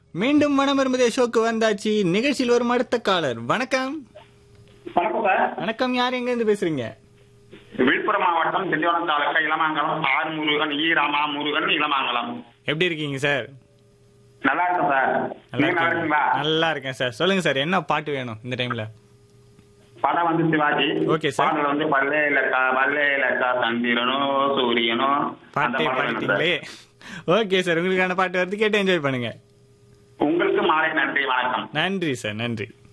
மீண்டும் மனம் விரும்புதே ஷோக்கு வந்தாச்சு நிகழ்ச்சியில் வரும் அடுத்த காலர் வணக்கம் வணக்கம் சார் வணக்கம் யார் எங்க இருந்து பேசுறீங்க விழுப்புரம் மாவட்டம் திண்டிவனம் தாலுக்கா இளமாங்கலம் ஆர் முருகன் ஈராமா முருகன் இளமாங்கலம் எப்படி இருக்கீங்க சார் நல்லா இருக்கும் சார் நல்லா நீங்க நல்லா இருக்கீங்க இருக்கீங்களா நல்லா இருக்கேன் சார் சொல்லுங்க சார் என்ன பாட்டு வேணும் இந்த டைம்ல படம் வந்து சிவாஜி Okay, sir. பாடல் வந்து பல்லே இலக்கா பல்லே இலக்கா சந்திரனோ சூரியனோ அந்த பாட்டே பாடல் வேணும் சார். பாடிட்டீங்களே ஓகே சார் உங்களுக்கான பாட்டு வருது கேட்டு என்ஜாய் பண்ணுங்க உங்களுக்கு மாலை நன்றி வணக்கம் நன்றி சார் நன்றி